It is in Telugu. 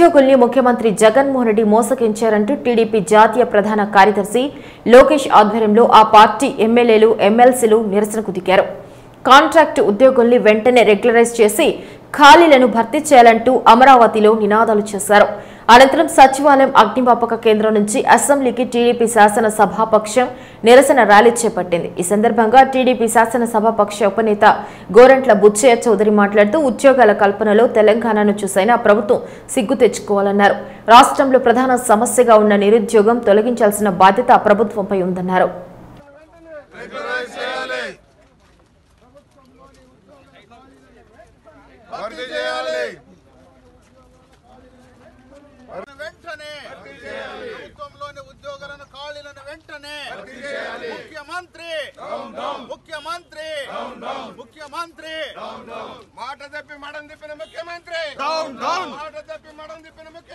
ఉద్యోగుల్ని ముఖ్యమంత్రి జగన్మోహన్ రెడ్డి మోసగించారంటూ టీడీపీ జాతీయ ప్రధాన కార్యదర్శి లోకేష్ ఆధ్వర్యంలో ఆ పార్టీ ఎమ్మెల్యేలు ఎమ్మెల్సీలు నిరసనకు దిగారు కాంట్రాక్ట్ ఉద్యోగుల్ని వెంటనే రెగ్యులరైజ్ చేసి ఖాళీలను భర్తీ చేయాలంటూ అమరావతిలో నినాదాలు చేశారు అనంతరం సచివాలయం అగ్నిమాపక కేంద్రం నుంచి అసెంబ్లీకి టీడీపీ శాసన సభాపక్షం నిరసన ర్యాలీ చేపట్టింది ఈ సందర్భంగా టీడీపీ శాసన సభాపక్ష ఉపనేత గోరంట్ల బుచ్చయ్య చౌదరి మాట్లాడుతూ ఉద్యోగాల కల్పనలో తెలంగాణను చూసైనా ప్రభుత్వం సిగ్గు తెచ్చుకోవాలన్నారు రాష్ట్రంలో ప్రధాన సమస్యగా ఉన్న నిరుద్యోగం తొలగించాల్సిన బాధ్యత ప్రభుత్వంపై ఉందన్నారు భర్తీ చేయాలి వెంటనే ప్రభుత్వంలోని ఉద్యోగులను ఖాళీలను వెంటనే ముఖ్యమంత్రి ముఖ్యమంత్రి ముఖ్యమంత్రి మాట తప్పి మడం తిప్పిన ముఖ్యమంత్రి డౌన్ డౌన్ మాట తప్పి మడం తిప్పిన ముఖ్యమంత్రి